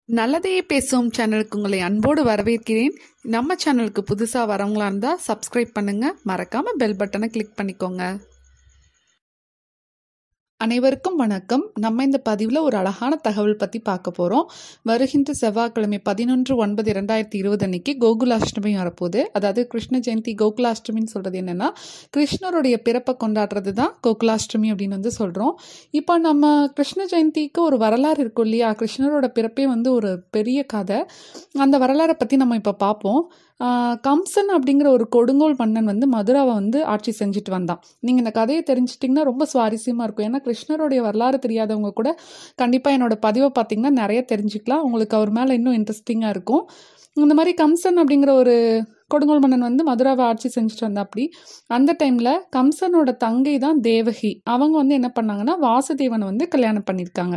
நல்லதையே பேசும் சேனலுக்கு உங்களை அன்போடு வரவேற்கிறேன் நம்ம சேனலுக்கு புதுசாக வரவங்களா இருந்தால் சப்ஸ்கிரைப் பண்ணுங்கள் மறக்காமல் பெல் பட்டனை கிளிக் பண்ணிக்கோங்க அனைவருக்கும் வணக்கம் நம்ம இந்த பதிவில் ஒரு அழகான தகவல் பற்றி பார்க்க போகிறோம் வருகின்ற செவ்வாய்க்கிழமை பதினொன்று ஒன்பது இரண்டாயிரத்தி இருபது அன்னைக்கு கோகுலாஷ்டமி வரப்போகுது அதாவது கிருஷ்ண ஜெயந்தி கோகுலாஷ்டமின்னு சொல்கிறது என்னென்னா கிருஷ்ணருடைய பிறப்பை கொண்டாடுறது தான் கோகுலாஷ்டமி அப்படின்னு வந்து சொல்கிறோம் இப்போ நம்ம கிருஷ்ண ஜெயந்திக்கு ஒரு வரலாறு இருக்கும் இல்லையா கிருஷ்ணரோட பிறப்பே வந்து ஒரு பெரிய கதை அந்த வரலாறை பற்றி நம்ம இப்போ பார்ப்போம் ஆஹ் கம்சன் அப்படிங்கிற ஒரு கொடுங்கோல் மன்னன் வந்து மதுராவை வந்து ஆட்சி செஞ்சுட்டு வந்தான் நீங்கள் இந்த கதையை தெரிஞ்சிட்டிங்கன்னா ரொம்ப சுவாரஸ்யமாக இருக்கும் ஏன்னா கிருஷ்ணருடைய வரலாறு தெரியாதவங்க கூட கண்டிப்பாக என்னோட பதிவை பார்த்தீங்கன்னா நிறைய தெரிஞ்சுக்கலாம் உங்களுக்கு அவர் மேலே இன்னும் இன்ட்ரெஸ்டிங்காக இருக்கும் இந்த மாதிரி கம்சன் அப்படிங்கிற ஒரு கொடுங்கோல் மன்னன் வந்து மதுராவை ஆட்சி செஞ்சுட்டு வந்தா அப்படி அந்த டைமில் கம்சனோட தங்கை தான் தேவகி அவங்க வந்து என்ன பண்ணாங்கன்னா வாசுதேவனை வந்து கல்யாணம் பண்ணியிருக்காங்க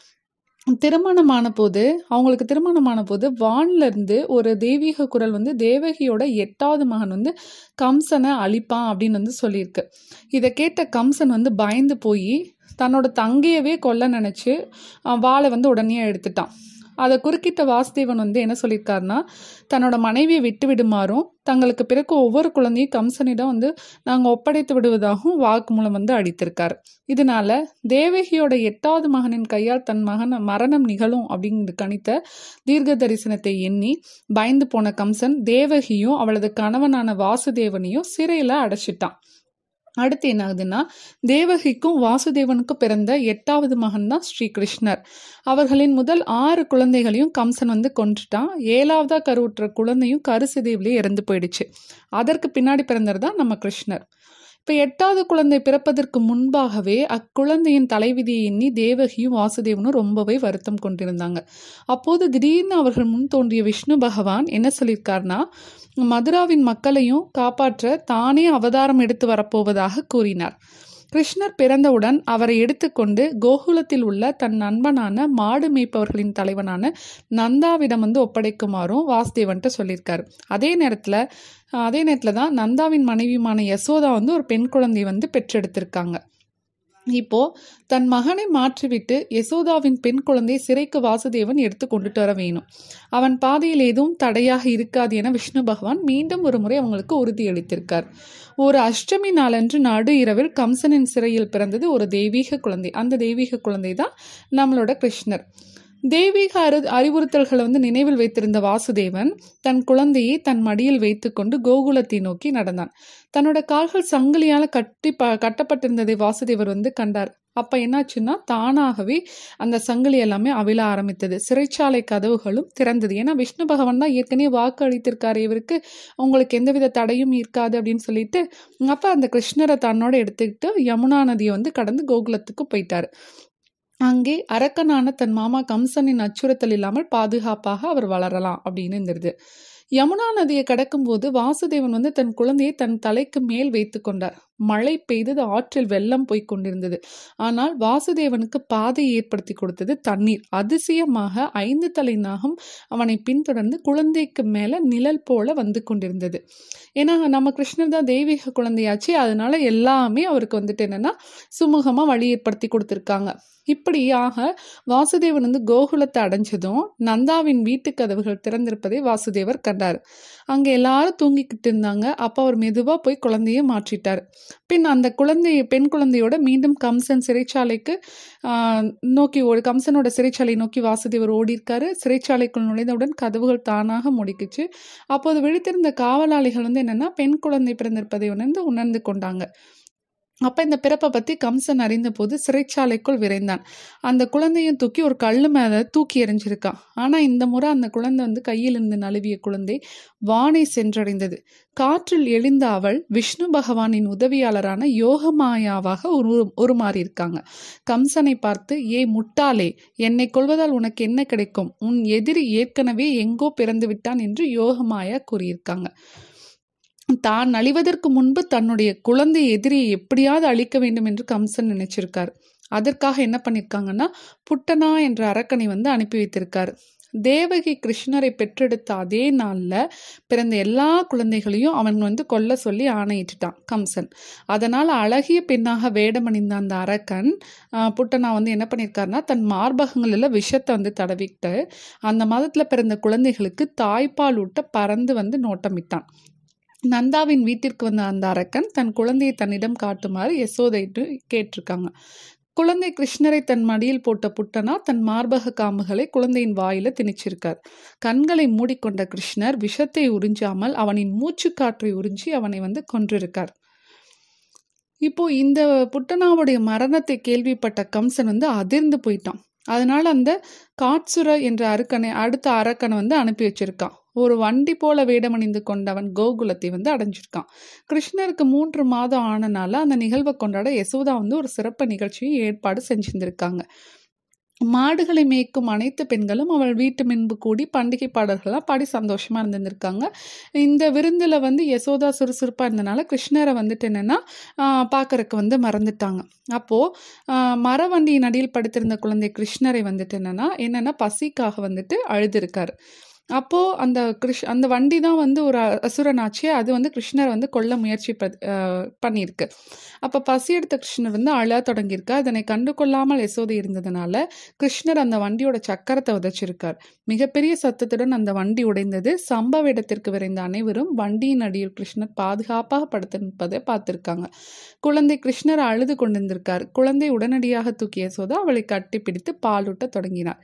திருமணமான போது அவங்களுக்கு திருமணமான போது வான்ல இருந்து ஒரு தெய்வீக குரல் வந்து தேவகியோட எட்டாவது மகன் வந்து கம்சனை அழிப்பான் அப்படின்னு வந்து சொல்லியிருக்கு இதை கேட்ட கம்சன் வந்து பயந்து போய் தன்னோட தங்கையவே கொல்ல நினச்சி வாளை வந்து உடனே எடுத்துட்டான் அதை குறுக்கிட்ட வாசுதேவன் வந்து என்ன சொல்லியிருக்காருன்னா தன்னோட மனைவியை விட்டு விடுமாறும் தங்களுக்கு பிறகு ஒவ்வொரு குழந்தையும் கம்சனிடம் வந்து நாங்கள் ஒப்படைத்து விடுவதாகவும் வாக்குமூலம் வந்து அடித்திருக்காரு இதனால தேவகியோட எட்டாவது மகனின் கையால் தன் மகன் மரணம் நிகழும் அப்படிங்கிற கணித்த தீர்க்க தரிசனத்தை எண்ணி பயந்து போன கம்சன் தேவகியும் அவளது கணவனான வாசுதேவனையும் சிறையில் அடைச்சிட்டான் அடுத்து என்ன ஆகுதுன்னா தேவகிக்கும் வாசுதேவனுக்கும் பிறந்த எட்டாவது மகன் தான் ஸ்ரீகிருஷ்ணர் அவர்களின் முதல் ஆறு குழந்தைகளையும் கம்சன் வந்து கொன்றுட்டான் ஏழாவதா கருவுற்ற குழந்தையும் கருசிதைவிலே இறந்து போயிடுச்சு அதற்கு பின்னாடி பிறந்தது தான் நம்ம கிருஷ்ணர் இப்போ எட்டாவது குழந்தை பிறப்பதற்கு முன்பாகவே அக்குழந்தையின் தலைவிதியை எண்ணி தேவகியும் வாசுதேவனும் ரொம்பவே வருத்தம் கொண்டிருந்தாங்க அப்போது திடீர்னு அவர்கள் முன் தோன்றிய விஷ்ணு பகவான் என்ன சொல்லியிருக்காருன்னா மதுராவின் மக்களையும் காப்பாற்ற தானே அவதாரம் எடுத்து வரப்போவதாக கூறினார் கிருஷ்ணர் பிறந்தவுடன் அவரை எடுத்துக்கொண்டு கோகுலத்தில் உள்ள தன் நண்பனான மாடு மேய்ப்பவர்களின் தலைவனான நந்தாவிடம் வந்து ஒப்படைக்குமாறும் வாசுதேவன்ட்ட சொல்லியிருக்காரு அதே நேரத்தில் அதே நேரத்தில் தான் நந்தாவின் மனைவியுமான யசோதா வந்து ஒரு பெண் குழந்தை வந்து பெற்றெடுத்திருக்காங்க இப்போ தன் மகனை மாற்றிவிட்டு யசோதாவின் பெண் குழந்தை சிறைக்கு வாசுதேவன் எடுத்து கொண்டுட்டு வர வேணும் அவன் பாதையில் எதுவும் தடையாக இருக்காது என விஷ்ணு பகவான் மீண்டும் ஒரு முறை அவங்களுக்கு உறுதியளித்திருக்கார் ஒரு அஷ்டமி நாளன்று நடு இரவில் கம்சனின் சிறையில் பிறந்தது ஒரு தெய்வீக குழந்தை அந்த தெய்வீக குழந்தை தான் நம்மளோட கிருஷ்ணர் தெய்வீக அறி அறிவுறுத்தல்களை வந்து நினைவில் வைத்திருந்த வாசுதேவன் தன் குழந்தையை தன் மடியில் வைத்துக்கொண்டு கோகுலத்தை நோக்கி நடந்தான் தன்னோட கால்கள் சங்கிலியால் கட்டி ப கட்டப்பட்டிருந்ததை வாசுதேவர் வந்து கண்டார் அப்போ என்னாச்சுன்னா தானாகவே அந்த சங்கிலி எல்லாமே அவிழ ஆரம்பித்தது சிறைச்சாலை கதவுகளும் திறந்தது ஏன்னா விஷ்ணு பகவான் தான் ஏற்கனவே வாக்கு அளித்திருக்காரு இவருக்கு உங்களுக்கு எந்தவித தடையும் இருக்காது அப்படின்னு சொல்லிட்டு அப்போ அந்த கிருஷ்ணரை தன்னோட எடுத்துக்கிட்டு யமுனா நதியை வந்து கடந்து கோகுலத்துக்கு போயிட்டாரு அங்கே அரக்கனான தன் மாமா கம்சனின் அச்சுறுத்தல் இல்லாமல் பாதுகாப்பாக அவர் வளரலாம் அப்படின்னு இருந்தது யமுனா நதியை கடக்கும்போது வாசுதேவன் வந்து தன் குழந்தையை தன் தலைக்கு மேல் வைத்து கொண்டார் மழை பெய்தது ஆற்றில் வெள்ளம் போய் கொண்டிருந்தது ஆனால் வாசுதேவனுக்கு பாதை ஏற்படுத்தி கொடுத்தது தண்ணீர் அதிசயமாக ஐந்து தலை நாகம் அவனை பின்தொடர்ந்து குழந்தைக்கு மேல நிழல் போல வந்து கொண்டிருந்தது ஏன்னா நம்ம கிருஷ்ணர் தான் தெய்வீக குழந்தையாச்சு அதனால எல்லாமே அவருக்கு வந்துட்டு என்னன்னா சுமூகமா வழி ஏற்படுத்தி கொடுத்துருக்காங்க இப்படியாக வாசுதேவன் வந்து கோகுலத்தை அடைஞ்சதும் நந்தாவின் வீட்டு கதவுகள் திறந்திருப்பதை வாசுதேவர் கண்டார் அங்கே எல்லாரும் தூங்கிக்கிட்டு இருந்தாங்க அப்போ அவர் மெதுவாக போய் குழந்தைய மாற்றிட்டார் பின் அந்த குழந்தை பெண் குழந்தையோட மீண்டும் கம்சன் சிறைச்சாலைக்கு நோக்கி ஓடி கம்சனோட சிறைச்சாலை நோக்கி வாசுதேவர் ஓடியிருக்காரு சிறைச்சாலைக்குள் நுழைந்தவுடன் கதவுகள் தானாக முடிக்குச்சு அப்போது விழித்திருந்த காவலாளிகள் வந்து என்னன்னா பெண் குழந்தை பிறந்திருப்பதை உணர்ந்து உணர்ந்து கொண்டாங்க அப்போ இந்த பிறப்பை பற்றி கம்சன் அறிந்தபோது சிறைச்சாலைக்குள் விரைந்தான் அந்த குழந்தையும் தூக்கி ஒரு கல் மேலே தூக்கி எறிஞ்சிருக்கான் ஆனால் இந்த முறை அந்த குழந்தை வந்து கையிலிருந்து நழுவிய குழந்தை வானை சென்றடைந்தது காற்றில் எழுந்த அவள் விஷ்ணு பகவானின் உதவியாளரான யோகமாயாவாக உரு உருமாறியிருக்காங்க கம்சனை பார்த்து ஏ முட்டாளே என்னை கொள்வதால் உனக்கு என்ன கிடைக்கும் உன் எதிரி ஏற்கனவே எங்கோ பிறந்து விட்டான் என்று யோகமாயா கூறியிருக்காங்க தான் அழிவதற்கு முன்பு தன்னுடைய குழந்தை எதிரியை எப்படியாவது அழிக்க வேண்டும் என்று கம்சன் நினைச்சிருக்கார் அதற்காக என்ன பண்ணியிருக்காங்கன்னா புட்டனா என்ற அரக்கனை வந்து அனுப்பி வைத்திருக்காரு தேவகி கிருஷ்ணரை பெற்றெடுத்த அதே நாளில் பிறந்த எல்லா குழந்தைகளையும் அவன் வந்து கொல்ல சொல்லி ஆணையிட்டுட்டான் கம்சன் அதனால் அழகிய பெண்ணாக வேடமணிந்த அந்த அரக்கன் ஆஹ், புட்டனா வந்து என்ன பண்ணியிருக்காருன்னா தன் மார்பகங்களில் விஷத்தை வந்து தடவிட்டு அந்த மாதத்தில் பிறந்த குழந்தைகளுக்கு தாய்ப்பால் ஊட்ட பறந்து வந்து நோட்டமிட்டான் நந்தாவின் வீட்டிற்கு வந்த அந்த அரக்கன் தன் குழந்தையை தன்னிடம் காட்டுமாறு யசோதைட்டு கேட்டிருக்காங்க குழந்தை கிருஷ்ணரை தன் மடியில் போட்ட புட்டனா தன் மார்பக காம்புகளை குழந்தையின் வாயில திணிச்சிருக்கார் கண்களை மூடிக்கொண்ட கிருஷ்ணர் விஷத்தை உறிஞ்சாமல் அவனின் மூச்சுக்காற்றை உறிஞ்சி அவனை வந்து கொன்றிருக்கார் இப்போ இந்த புட்டனாவுடைய மரணத்தை கேள்விப்பட்ட கம்சன் வந்து அதிர்ந்து போயிட்டான் அதனால அந்த காட்சுர என்ற அரக்கனை அடுத்த அரக்கனை வந்து அனுப்பி வச்சிருக்கான் ஒரு வண்டி போல வேடமணிந்து கொண்டவன் கோகுலத்தை வந்து அடைஞ்சிருக்கான் கிருஷ்ணருக்கு மூன்று மாதம் ஆனனால அந்த நிகழ்வை கொண்டாட யசோதா வந்து ஒரு சிறப்பு நிகழ்ச்சியை ஏற்பாடு செஞ்சிருந்திருக்காங்க மாடுகளை மேய்க்கும் அனைத்து பெண்களும் அவள் வீட்டு முன்பு கூடி பண்டிகை பாடல்கள்லாம் பாடி சந்தோஷமா இருந்திருக்காங்க இந்த விருந்தில் வந்து யசோதா சுறுசுறுப்பாக இருந்தனால கிருஷ்ணரை வந்துட்டு என்னன்னா பார்க்கறக்கு வந்து மறந்துட்டாங்க அப்போது மரவண்டியின் அடியில் படுத்திருந்த குழந்தை கிருஷ்ணரை வந்துட்டு என்னன்னா என்னன்னா பசிக்காக வந்துட்டு அழுதுருக்காரு அப்போது அந்த கிருஷ் அந்த வண்டி தான் வந்து ஒரு அ- அசுரனாச்சு அது வந்து கிருஷ்ணர் வந்து கொல்ல முயற்சி ப- அஹ் பண்ணியிருக்கு அப்போ பசி எடுத்த கிருஷ்ணர் வந்து அழ தொடங்கியிருக்கு அதனை கண்டு கொள்ளாமல் யசோதை இருந்ததுனால கிருஷ்ணர் அந்த வண்டியோட சக்கரத்தை உதைச்சிருக்கார் மிகப்பெரிய சத்தத்துடன் அந்த வண்டி உடைந்தது சம்பவ இடத்திற்கு விரைந்த அனைவரும் வண்டியின் அடியில் கிருஷ்ணர் பாதுகாப்பாக படுத்திருப்பதை பார்த்திருக்காங்க குழந்தை கிருஷ்ணர் அழுது கொண்டிருந்திருக்கார் குழந்தை உடனடியாக தூக்கிய யசோதா அவளை கட்டிப்பிடித்து பாலூட்ட தொடங்கினார்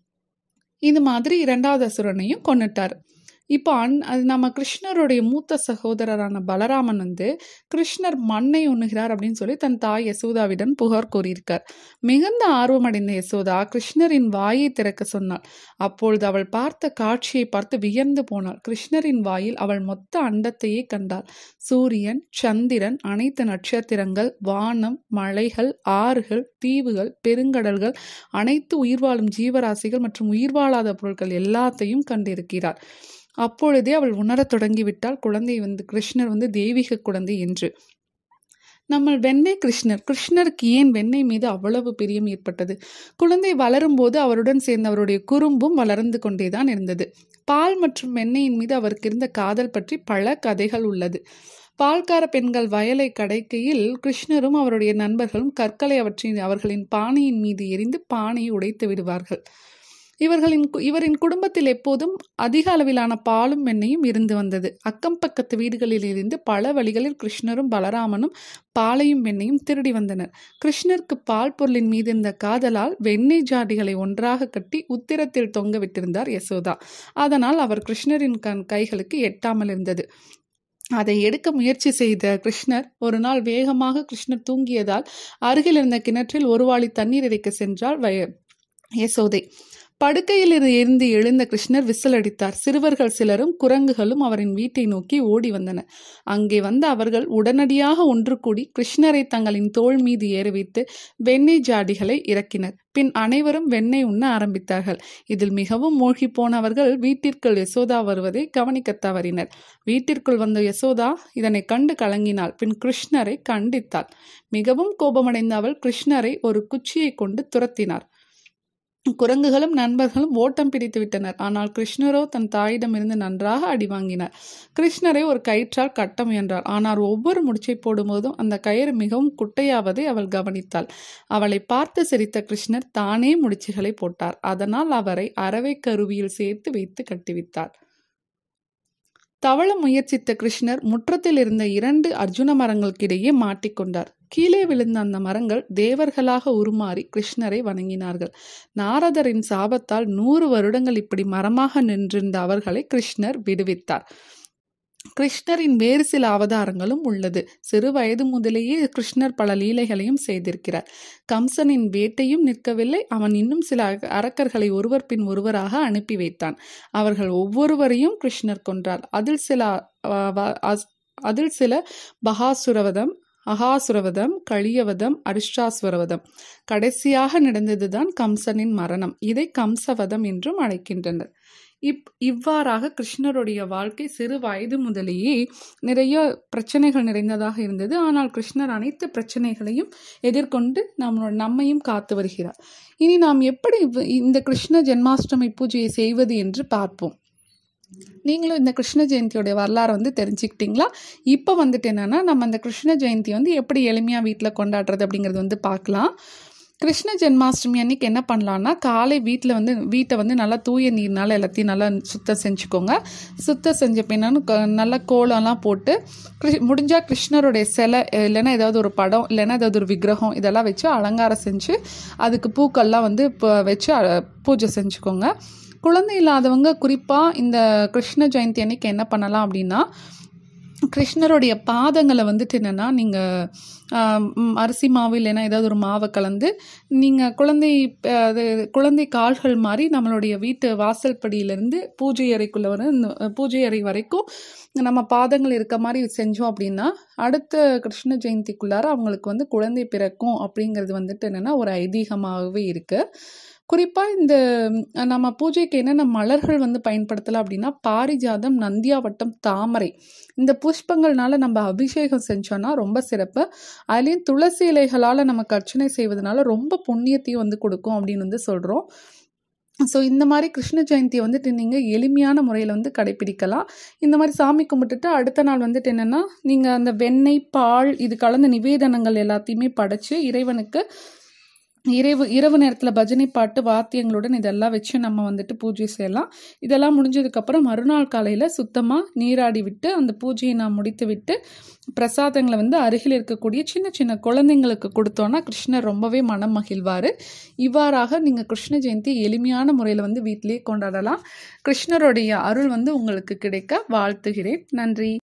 இது மாதிரி இரண்டாவது அசுரனையும் கொன்னுட்டார் இப்போ அன் அது நம்ம கிருஷ்ணருடைய மூத்த சகோதரரான பலராமன் வந்து கிருஷ்ணர் மண்ணை உண்ணுகிறார் அப்படின்னு சொல்லி தன் தாய் யசோதாவிடம் புகார் கூறியிருக்கார் மிகுந்த ஆர்வமடைந்த யசோதா கிருஷ்ணரின் வாயை திறக்க சொன்னாள் அப்பொழுது அவள் பார்த்த காட்சியை பார்த்து வியந்து போனாள் கிருஷ்ணரின் வாயில் அவள் மொத்த அண்டத்தையே கண்டாள் சூரியன் சந்திரன் அனைத்து நட்சத்திரங்கள் வானம் மலைகள் ஆறுகள் தீவுகள் பெருங்கடல்கள் அனைத்து உயிர் வாழும் ஜீவராசிகள் மற்றும் உயிர் வாழாத பொருட்கள் எல்லாத்தையும் கண்டிருக்கிறார் அப்பொழுதே அவள் உணரத் தொடங்கிவிட்டால் குழந்தை வந்து கிருஷ்ணர் வந்து தெய்வீக குழந்தை என்று நம்ம வெண்ணெய் கிருஷ்ணர் கிருஷ்ணருக்கு ஏன் வெண்ணெய் மீது அவ்வளவு பிரியம் ஏற்பட்டது குழந்தை வளரும்போது அவருடன் சேர்ந்த அவருடைய குறும்பும் வளர்ந்து கொண்டேதான் இருந்தது பால் மற்றும் வெண்ணெயின் மீது அவருக்கு இருந்த காதல் பற்றி பல கதைகள் உள்ளது பால்கார பெண்கள் வயலை கடைக்கையில் கிருஷ்ணரும் அவருடைய நண்பர்களும் கற்களை அவற்றின் அவர்களின் பானையின் மீது எரிந்து பானையை உடைத்து விடுவார்கள் இவர்களின் கு- இவரின் குடும்பத்தில் எப்போதும் அதிக அளவிலான பாலும் வெண்ணையும் இருந்து வந்தது அக்கம் பக்கத்து வீடுகளில் இருந்து பல வழிகளில் கிருஷ்ணரும் பலராமனும் பாலையும் வெண்ணையும் திருடி வந்தனர் கிருஷ்ணருக்கு பால் பொருளின் மீது இருந்த காதலால் வெண்ணெய் ஜாடிகளை ஒன்றாக கட்டி உத்திரத்தில் தொங்க விட்டிருந்தார் யசோதா அதனால் அவர் கிருஷ்ணரின் கண் கைகளுக்கு எட்டாமல் இருந்தது அதை எடுக்க முயற்சி செய்த கிருஷ்ணர் ஒரு நாள் வேகமாக கிருஷ்ணர் தூங்கியதால் அருகில் இருந்த கிணற்றில் ஒரு வாளி தண்ணீர் இறைக்க சென்றாள் வய யசோதை படுக்கையில் இரு- இருந்து எழுந்த கிருஷ்ணர் விசில் அடித்தார் சிறுவர்கள் சிலரும் குரங்குகளும் அவரின் வீட்டை நோக்கி ஓடி வந்தனர் அங்கே வந்த அவர்கள் உடனடியாக ஒன்று கூடி கிருஷ்ணரை தங்களின் தோள் மீது ஏற வைத்து வெண்ணெய் ஜாடிகளை இறக்கினர் பின் அனைவரும் வெண்ணெய் உண்ண ஆரம்பித்தார்கள் இதில் மிகவும் மூழ்கி போனவர்கள் வீட்டிற்குள் யசோதா வருவதை கவனிக்கத் தவறினர் வீட்டிற்குள் வந்த யசோதா இதனை கண்டு கலங்கினாள் பின் கிருஷ்ணரை கண்டித்தாள் மிகவும் கோபமடைந்த அவள் கிருஷ்ணரை ஒரு குச்சியை கொண்டு துரத்தினார் குரங்குகளும் நண்பர்களும் ஓட்டம் பிடித்து விட்டனர் ஆனால் கிருஷ்ணரோ தன் தாயிடமிருந்து நன்றாக அடி வாங்கினார் கிருஷ்ணரை ஒரு கயிற்றால் கட்ட முயன்றார் ஆனால் ஒவ்வொரு முடிச்சை போடும்போதும் அந்த கயிறு மிகவும் குட்டையாவதை அவள் கவனித்தாள் அவளை பார்த்து சிரித்த கிருஷ்ணர் தானே முடிச்சுகளை போட்டார் அதனால் அவரை அரவை கருவியில் சேர்த்து வைத்து கட்டிவித்தார் தவள முயற்சித்த கிருஷ்ணர் முற்றத்தில் இருந்த இரண்டு அர்ஜுன மரங்களுக்கிடையே மாட்டிக்கொண்டார் கீழே விழுந்த அந்த மரங்கள் தேவர்களாக உருமாறி கிருஷ்ணரை வணங்கினார்கள் நாரதரின் சாபத்தால் நூறு வருடங்கள் இப்படி மரமாக நின்றிருந்த அவர்களை கிருஷ்ணர் விடுவித்தார் கிருஷ்ணரின் வேறு சில அவதாரங்களும் உள்ளது சிறு வயது முதலேயே கிருஷ்ணர் பல லீலைகளையும் செய்திருக்கிறார் கம்சனின் வேட்டையும் நிற்கவில்லை அவன் இன்னும் சில அர- அரக்கர்களை ஒருவர் பின் ஒருவராக அனுப்பி வைத்தான் அவர்கள் ஒவ்வொருவரையும் கிருஷ்ணர் கொன்றார் அதில் சில அ, வ- அஸ்- அதில் சில பகாசுரவதம் அகாசுரவதம் கலியவதம் அரிஷ்டாசுரவதம் கடைசியாக நடந்ததுதான் கம்சனின் மரணம் இதை கம்சவதம் என்றும் அழைக்கின்றனர் இப் இவ்வாறாக கிருஷ்ணருடைய வாழ்க்கை சிறு வயது முதலேயே நிறைய பிரச்சனைகள் நிறைந்ததாக இருந்தது ஆனால் கிருஷ்ணர் அனைத்து பிரச்சனைகளையும் எதிர்கொண்டு நம்மளோட நம்மையும் காத்து வருகிறார் இனி நாம் எப்படி இவ்- இந்த கிருஷ்ண ஜென்மாஷ்டமி பூஜையை செய்வது என்று பார்ப்போம் நீங்களும் இந்த கிருஷ்ண ஜெயந்தியோடைய வரலாறு வந்து தெரிஞ்சுக்கிட்டீங்களா இப்போ வந்துட்டு என்னென்னா நம்ம அந்த கிருஷ்ண ஜெயந்தி வந்து எப்படி எளிமையாக வீட்டில் கொண்டாடுறது அப்படிங்கிறது வந்து பார்க்கலாம் கிருஷ்ண ஜென்மாஷ்டமி அன்னைக்கு என்ன பண்ணலான்னா காலை வீட்டில் வந்து வீட்டை வந்து நல்லா தூய நீர்னால எல்லாத்தையும் நல்லா சுத்தம் செஞ்சுக்கோங்க சுத்தம் செஞ்ச பின்னான்னு க- நல்லா கோலம்லாம் போட்டு கிருஷ் முடிஞ்சால் கிருஷ்ணருடைய சிலை இல்லைன்னா ஏதாவது ஒரு படம் இல்லைன்னா ஏதாவது ஒரு விக்கிரகம் இதெல்லாம் வச்சு அலங்காரம் செஞ்சு அதுக்கு பூக்கள்லாம் வந்து இப்போ வச்சு அ- பூஜை செஞ்சுக்கோங்க குழந்தை இல்லாதவங்க குறிப்பாக இந்த கிருஷ்ண ஜெயந்தி அன்னைக்கு என்ன பண்ணலாம் அப்படின்னா கிருஷ்ணருடைய பாதங்களை வந்துட்டு என்னென்னா நீங்கள் அரிசி மாவு இல்லைன்னா ஏதாவது ஒரு மாவை கலந்து நீங்கள் குழந்தை அஹ், அது குழந்தை கால்கள் மாதிரி நம்மளுடைய வீட்டு வாசல் படியிலேருந்து பூஜை அறைக்குள்ளே வர இந்த, அஹ், பூஜை அறை வரைக்கும் நம்ம பாதங்கள் இருக்க மாதிரி செஞ்சோம் அப்படின்னா அடுத்த கிருஷ்ண ஜெயந்திக்குள்ளார அவங்களுக்கு வந்து குழந்தை பிறக்கும் அப்படிங்கிறது வந்துட்டு என்னென்னா ஒரு ஐதீகமாகவே இருக்குது குறிப்பாக இந்த ம், நம்ம பூஜைக்கு என்னென்ன மலர்கள் வந்து பயன்படுத்தலாம் அப்படின்னா பாரிஜாதம் நந்தியாவட்டம் தாமரை இந்த புஷ்பங்கள்னால நம்ம அபிஷேகம் செஞ்சோன்னா ரொம்ப சிறப்பு அதுலேயும் துளசி இலைகளால் நமக்கு அர்ச்சனை செய்வதனால ரொம்ப புண்ணியத்தையும் வந்து கொடுக்கும் அப்படின்னு வந்து சொல்கிறோம் ஸோ இந்த மாதிரி கிருஷ்ண ஜெயந்தியை வந்துட்டு நீங்கள் எளிமையான முறையில் வந்து கடைப்பிடிக்கலாம் இந்த மாதிரி சாமி கும்பிட்டுட்டு அடுத்த நாள் வந்துட்டு என்னென்னா நீங்கள் அந்த வெண்ணெய் பால் இது கலந்த நிவேதனங்கள் எல்லாத்தையுமே படைச்சு இறைவனுக்கு இரவு இரவு நேரத்தில் பஜனை பாட்டு வாத்தியங்களுடன் இதெல்லாம் வச்சு நம்ம வந்துட்டு பூஜை செய்யலாம் இதெல்லாம் முடிஞ்சதுக்கப்புறம் மறுநாள் காலையில் சுத்தமாக நீராடி விட்டு அந்த பூஜையை நான் முடித்து விட்டு பிரசாதங்களை வந்து அருகில் இருக்கக்கூடிய சின்ன சின்ன குழந்தைங்களுக்கு கொடுத்தோன்னா கிருஷ்ணர் ரொம்பவே மனம் மகிழ்வார் இவ்வாறாக நீங்கள் கிருஷ்ண ஜெயந்தி எளிமையான முறையில் வந்து வீட்டிலேயே கொண்டாடலாம் கிருஷ்ணருடைய அருள் வந்து உங்களுக்கு கிடைக்க வாழ்த்துகிறேன் நன்றி